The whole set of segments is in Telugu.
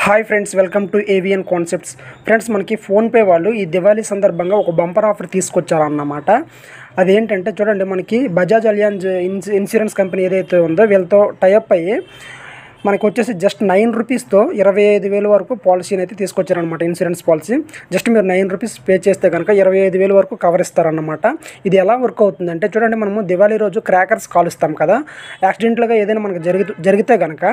hi friends welcome to AVN concepts friends మనకి ఫోన్పే వాళ్ళు ఈ దివాళీ సందర్భంగా ఒక బంపర్ ఆఫర్ తీసుకొచ్చారన్నమాట అదేంటంటే చూడండి మనకి బజాజ్ అలియాన్స్ ఇన్స్ ఇన్సూరెన్స్ కంపెనీ ఏదైతే ఉందో వీళ్ళతో టైఅప్ అయ్యి మనకి వచ్చేసి జస్ట్ నైన్ రూపీస్తో ఇరవై ఐదు వేల వరకు పాలసీని అయితే తీసుకొచ్చారనమాట ఇన్సూరెన్స్ పాలసీ జస్ట్ మీరు నైన్ రూపీస్ పే చేస్తే కనుక ఇరవై ఐదు వేల వరకు కవర్ ఇస్తారన్నమాట ఇది ఎలా వర్క్ అవుతుందంటే చూడండి మనము దివాళీ రోజు క్రాకర్స్ కాలుస్తాం కదా యాక్సిడెంట్లుగా ఏదైనా మనకు జరిగి జరిగితే కనుక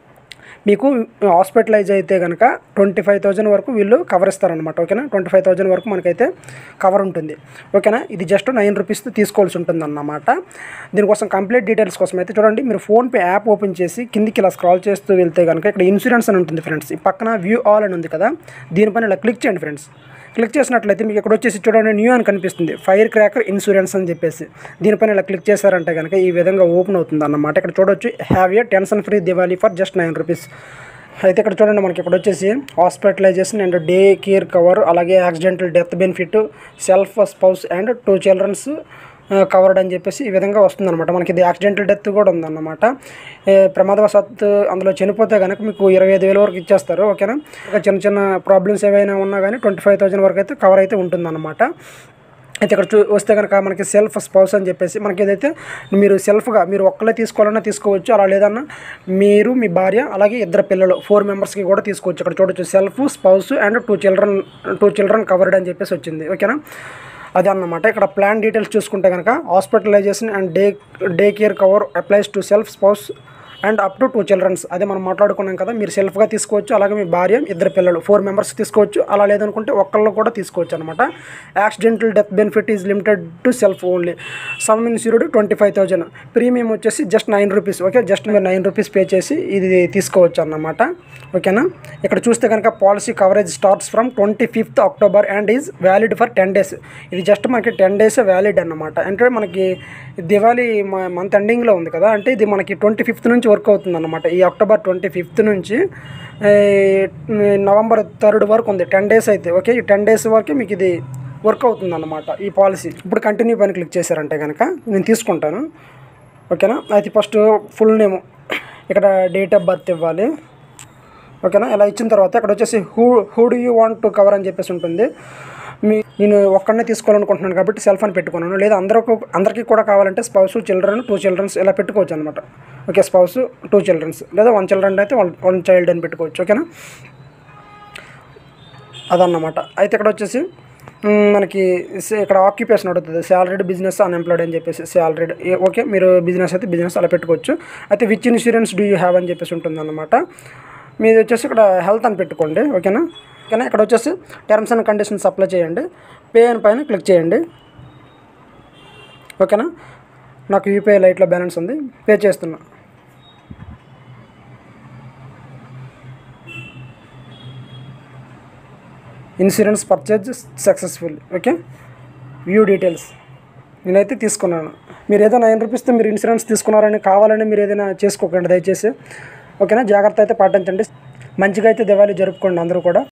మీకు హాస్పిటలైజ్ అయితే కనుక ట్వంటీ ఫైవ్ థౌజండ్ వరకు వీళ్ళు కవర్ ఇస్తారనమాట ఓకేనా ట్వంటీ ఫైవ్ థౌజండ్ వరకు మనకైతే కవర్ ఉంటుంది ఓకేనా ఇది జస్ట్ నైన్ రూపీస్ తీసుకోవాల్సి ఉంటుంది అన్నమాట దీనికోసం కంప్లీట్ డీటెయిల్స్ కోసం అయితే చూడండి మీరు ఫోన్పే యాప్ ఓపెన్ చేసి కిందికి ఇలా స్క్రాల్ చేస్తూ వెళ్తే కనుక ఇక్కడ ఇన్సూరెన్స్ అని ఉంటుంది ఫ్రెండ్స్ ఈ పక్కన వ్యూ ఆల్ అని ఉంది కదా దీనిపైన ఇలా క్లిక్ చేయండి ఫ్రెండ్స్ క్లిక్ చేసినట్లయితే మీకు ఇక్కడ వచ్చేసి చూడండి న్యూ అని కనిపిస్తుంది ఫైర్ క్రాకర్ ఇన్సూరెన్స్ అని చెప్పేసి దీనిపైన ఇలా క్లిక్ చేశారంటే కనుక ఈ విధంగా ఓపెన్ అవుతుంది అన్నమాట ఇక్కడ చూడొచ్చు have a tension free Diwali for just nine rupees అయితే ఇక్కడ చూడండి మనకి ఇక్కడ వచ్చేసి hospitalisation and day care cover అలాగే accidental death benefit self spouse and two childrens covered అని చెప్పేసి ఈ విధంగా వస్తుందన్నమాట మనకి ఇది యాక్సిడెంటల్ డెత్ కూడా ఉందన్నమాట ఏ, ప్రమాదవశాత్తు అందులో చనిపోతే కనుక మీకు ఇరవై ఐదు వేల వరకు ఇచ్చేస్తారు ఓకేనా ఇంకా చిన్న చిన్న ప్రాబ్లమ్స్ ఏవైనా ఉన్నా కానీ ట్వంటీ ఫైవ్ థౌజండ్ వరకు అయితే కవర్ అయితే ఉంటుందన్నమాట అయితే ఇక్కడ చూ వస్తే కనుక మనకి సెల్ఫ్ స్పౌస్ అని చెప్పేసి మనకి ఏదైతే మీరు సెల్ఫ్గా మీరు ఒక్కలే తీసుకోవాలన్నా తీసుకోవచ్చు అలా లేదన్నా మీరు మీ భార్య అలాగే ఇద్దరు పిల్లలు ఫోర్ మెంబర్స్కి కూడా తీసుకోవచ్చు ఇక్కడ చూడొచ్చు self spouse and two children two children covered అని చెప్పేసి వచ్చింది ఓకేనా అదే అన్నమాట ఇక్కడ ప్లాన్ డీటెయిల్స్ చూసుకుంటే కనుక hospitalisation and day day care cover applies to self spouse and up to two childrens అదే మనం మాట్లాడుకున్నాం కదా మీరు సెల్ఫ్గా తీసుకోవచ్చు అలాగే మీ భార్య ఇద్దరు పిల్లలు ఫోర్ మెంబర్స్ తీసుకోవచ్చు అలా లేదనుకుంటే ఒక్కళ్ళు కూడా తీసుకోవచ్చు అనమాట accidental death benefit is limited to self only sum insured twenty five thousand premium వచ్చేసి just nine rupees okay just మీరు నైన్ రూపీస్ పే చేసి ఇది తీసుకోవచ్చు అన్నమాట ఓకేనా ఇక్కడ చూస్తే కనుక policy coverage starts from twenty fifth October and is valid for ten days ఇది జస్ట్ మనకి టెన్ డేస్ వ్యాలిడ్ అన్నమాట అంటే మనకి దివాళీ మంత్ ఎండింగ్లో ఉంది కదా అంటే ఇది మనకి ట్వంటీ ఫిఫ్త్ నుంచి వర్క్ అవుతుంది అన్నమాట ఈ అక్టోబర్ ట్వంటీ ఫిఫ్త్ నుంచి ఏ, నవంబర్ థర్డ్ వరకు ఉంది టెన్ డేస్ అయితే ఓకే ఈ టెన్ డేస్ వరకు మీకు ఇది వర్క్ అవుతుంది అన్నమాట ఈ పాలసీ ఇప్పుడు కంటిన్యూ పైన క్లిక్ చేశారంటే కనుక నేను తీసుకుంటాను ఓకేనా అయితే ఫస్ట్ ఫుల్ నేమ్ ఇక్కడ డేట్ ఆఫ్ బర్త్ ఇవ్వాలి ఓకేనా ఇలా ఇచ్చిన తర్వాత ఇక్కడ వచ్చేసి who who do you want to cover అని చెప్పేసి ఉంటుంది మీ నేను ఒక్కడనే తీసుకోవాలనుకుంటున్నాను కాబట్టి సెల్ ఫోన్ పెట్టుకున్నాను లేదా అందరికి అందరికీ కూడా కావాలంటే స్పౌస్ చిల్డ్రన్ టూ చిల్డ్రన్స్ ఇలా పెట్టుకోవచ్చు అనమాట ఓకే స్పౌస్ టూ చిల్డ్రన్స్ లేదా వన్ చిల్డ్రన్ అయితే వన్ వన్ చైల్డ్ అని పెట్టుకోవచ్చు ఓకేనా అదన్నమాట అయితే ఇక్కడ వచ్చేసి మ్, మనకి సే- ఇక్కడ ఆక్యుపేషన్ అడుగుతుంది శాలరీడ్ బిజినెస్ అన్ఎంప్లాయిడ్ అని చెప్పేసి శాలరీడ్ ఓకే మీరు బిజినెస్ అయితే బిజినెస్ అలా పెట్టుకోవచ్చు అయితే which insurance do you have అని చెప్పేసి ఉంటుంది అనమాట మీది వచ్చేసి ఇక్కడ హెల్త్ అని పెట్టుకోండి ఓకేనా ఓకేనా ఇక్కడ వచ్చేసి టర్మ్స్ అండ్ కండిషన్స్ అప్లై చేయండి పే అని పైన క్లిక్ చేయండి ఓకేనా నాకు యూపీఐ లైట్లో బ్యాలెన్స్ ఉంది పే చేస్తున్నా insurance purchase successful okay view details నేనైతే తీసుకున్నాను మీరు ఏదో నైన్ రూపీస్తో మీరు ఇన్సూరెన్స్ తీసుకున్నారని కావాలని మీరు ఏదైనా చేసుకోకండి దయచేసి ఓకేనా జాగ్రత్త అయితే పాటించండి మంచిగా అయితే దివాళీ జరుపుకోండి అందరూ కూడా